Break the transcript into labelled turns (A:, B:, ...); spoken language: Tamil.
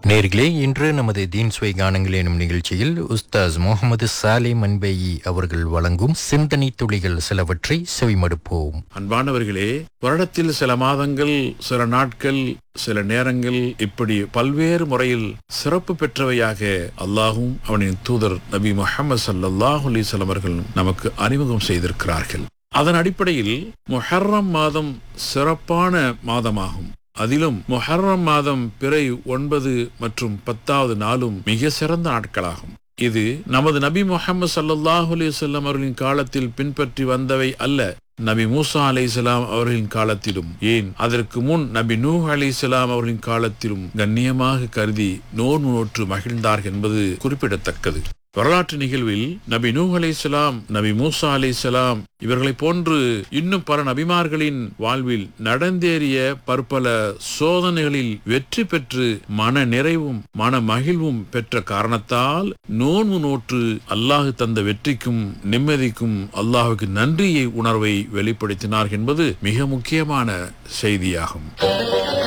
A: நேர்களே இன்று நமது தீன் சுவை கானங்கள் எனும் நிகழ்ச்சியில் உஸ்தாஸ் முகமது சாலே மன்பேயி அவர்கள் வழங்கும் சிந்தனை துளிகள் சிலவற்றை செவிமடுப்போம்
B: அன்பானவர்களே வருடத்தில் சில மாதங்கள் சில நாட்கள் சில நேரங்கள் இப்படி பல்வேறு முறையில் சிறப்பு பெற்றவையாக அல்லாஹும் அவனின் தூதர் நபி முஹம்மது ஸல்லல்லாஹு அலைஹி வஸல்லம் அவர்கள் நமக்கு அறிமுகம் செய்திருக்கிறார்கள் அதன் அடிப்படையில் முஹர்ரம் மாதம் சிறப்பான மாதமாகும் அதிலும் முஹர்ரம் மாதம் பிறை ஒன்பது மற்றும் பத்தாவது நாளும் மிக சிறந்த நாட்களாகும் இது நமது நபி முஹம்மது ஸல்லல்லாஹு அலைஹி வஸல்லம் அவர்களின் காலத்தில் பின்பற்றி வந்தவை அல்ல நபி மூசா அலைஹிஸ்ஸலாம் அவர்களின் காலத்திலும் ஏன் அதற்கு முன் நபி நூஹ் அலைஹிஸ்ஸலாம் அவர்களின் காலத்திலும் கண்ணியமாக கருதி நோன்பு நோற்று மகிழ்ந்தார்கள் என்பது குறிப்பிடத்தக்கது வரலாற்று நிகழ்வில் நபி நூஹ் அலைஹிஸ்ஸலாம் நபி மூசா அலைஹிஸ்ஸலாம் இவர்களைப் போன்று இன்னும் பல நபிமார்களின் வாழ்வில் நடந்தேறிய பற்பல சோதனைகளில் வெற்றி பெற்று மன நிறைவும் மன மகிழ்வும் பெற்ற காரணத்தால் நோன்பு நோற்று அல்லாஹ் தந்த வெற்றிக்கும் நிம்மதிக்கும் அல்லாஹுக்கு நன்றியை உணர்வை வெளிப்படுத்தினார் என்பது மிக முக்கியமான செய்தியாகும்